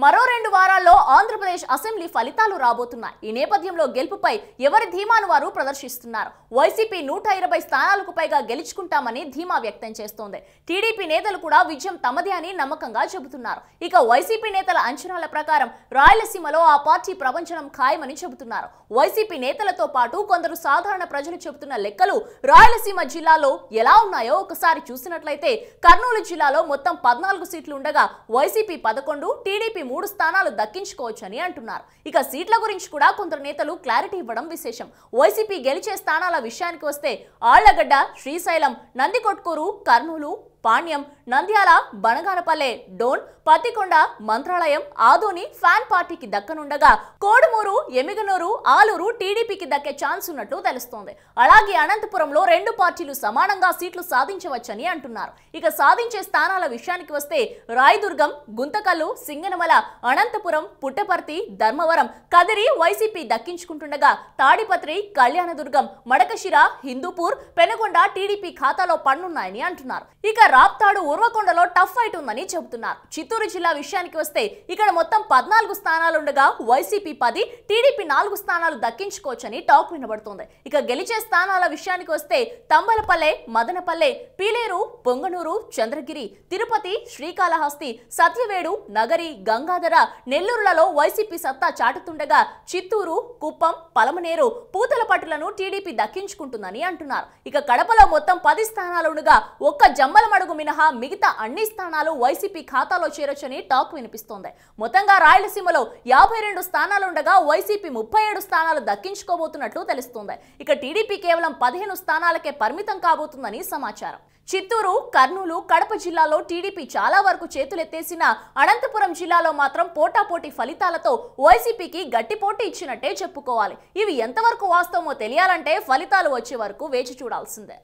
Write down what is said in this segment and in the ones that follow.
మరో రెండు వారాల్లో ఆంధ్రప్రదేశ్ అసెంబ్లీ ఫలితాలు రాబోతున్నాయి ఈ నేపథ్యంలో గెలుపుపై ఎవరి ధీమాను వారు ప్రదర్శిస్తున్నారు వైసీపీ నూట ఇరవై స్థానాలకు పైగా గెలుచుకుంటామని ధీమా వ్యక్తం చేస్తోంది టీడీపీ నేతలు కూడా విజయం తమదే అని నమ్మకంగా చెబుతున్నారు ఇక వైసీపీ నేతల అంచనాల ప్రకారం రాయలసీమలో ఆ పార్టీ ప్రపంచనం ఖాయమని చెబుతున్నారు వైసీపీ నేతలతో పాటు కొందరు సాధారణ ప్రజలు చెబుతున్న లెక్కలు రాయలసీమ జిల్లాలో ఎలా ఉన్నాయో ఒకసారి చూసినట్లయితే కర్నూలు జిల్లాలో మొత్తం పద్నాలుగు సీట్లు ఉండగా వైసీపీ పదకొండు టీడీపీ మూడు స్థానాలు దక్కించుకోవచ్చని అంటున్నారు ఇక సీట్ల గురించి కూడా కొందరు నేతలు క్లారిటీ ఇవ్వడం విశేషం వైసీపీ గెలిచే స్థానాల విషయానికి వస్తే ఆళ్లగడ్డ శ్రీశైలం నందికొట్కూరు కర్నూలు పాణ్యం నంద్యాల బనగానపల్లె డోన్ పత్తికొండ మంత్రాలయం ఆదోని ఫ్యాన్ పార్టీకి దక్కనుండగా కోడుమూరు ఎమిగనూరు ఆలూరు టీడీపీకి దక్కే ఛాన్స్ ఉన్నట్లు తెలుస్తోంది అలాగే అనంతపురంలో రెండు పార్టీలు సమానంగా సీట్లు సాధించవచ్చని అంటున్నారు ఇక సాధించే స్థానాల విషయానికి వస్తే రాయదుర్గం గుంతకల్లు సింగనమల అనంతపురం పుట్టపర్తి ధర్మవరం కదిరి వైసీపీ దక్కించుకుంటుండగా తాడిపత్రి కళ్యాణదుర్గం మడకశిర హిందూపూర్ పెనగొండ టీడీపీ ఖాతాలో పన్నున్నాయని అంటున్నారు ఇక రాప్తాడు ఉర్వకొండలో టఫ్ ఫైట్ ఉందని చెబుతున్నారు చిత్తూరు జిల్లా విషయానికి వస్తే ఇక్కడ మొత్తం పద్నాలుగు స్థానాలుండగా వైసీపీ పది టీడీపీ నాలుగు స్థానాలు దక్కించుకోవచ్చని టాక్ వినబడుతోంది ఇక గెలిచే స్థానాల విషయానికి వస్తే తంబలపల్లె మదనపల్లె పీలేరు పొంగనూరు చంద్రగిరి తిరుపతి శ్రీకాళహస్తి సత్యవేడు నగరి గంగాధర నెల్లూరులలో వైసీపీ సత్తా చాటుతుండగా చిత్తూరు కుప్పం పలమనేరు పూతలపట్టులను టీడీపీ దక్కించుకుంటుందని అంటున్నారు ఇక కడపలో మొత్తం పది స్థానాలుండగా ఒక్క జమ్మలమడుగు మినహా మిగతా అన్ని స్థానాలు వైసీపీ ఖాతాలో చేరొచ్చని టాక్ వినిపిస్తోంది మొత్తంగా రాయలసీమలో యాభై రెండు స్థానాలుండగా వైసీపీ ముప్పై ఏడు స్థానాలు దక్కించుకోబోతున్నట్లు తెలుస్తోంది ఇక టీడీపీ కేవలం పదిహేను స్థానాలకే పరిమితం కాబోతుందని సమాచారం చిత్తూరు కర్నూలు కడప జిల్లాలో టీడీపీ చాలా వరకు చేతులెత్తేసిన అనంతపురం జిల్లాలో మాత్రం పోటాపోటీ ఫలితాలతో వైసీపీకి గట్టి పోటీ ఇచ్చినట్టే చెప్పుకోవాలి ఇవి ఎంతవరకు వాస్తవమో తెలియాలంటే ఫలితాలు వచ్చే వరకు వేచి చూడాల్సిందే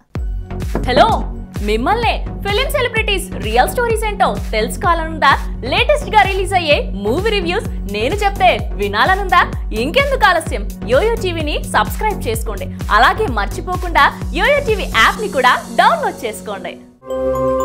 హలో మిమ్మల్నే ఫిలిం సెలబ్రిటీస్ రియల్ స్టోరీస్ ఏంటో తెలుసుకోవాలనుందా లేటెస్ట్ గా రిలీజ్ అయ్యే మూవీ రివ్యూస్ నేను చెప్తే వినాలనుందా ఇంకెందుకు ఆలస్యం యోయో టీవీని సబ్స్క్రైబ్ చేసుకోండి అలాగే మర్చిపోకుండా యోయో టీవీ యాప్ ని కూడా డౌన్లోడ్ చేసుకోండి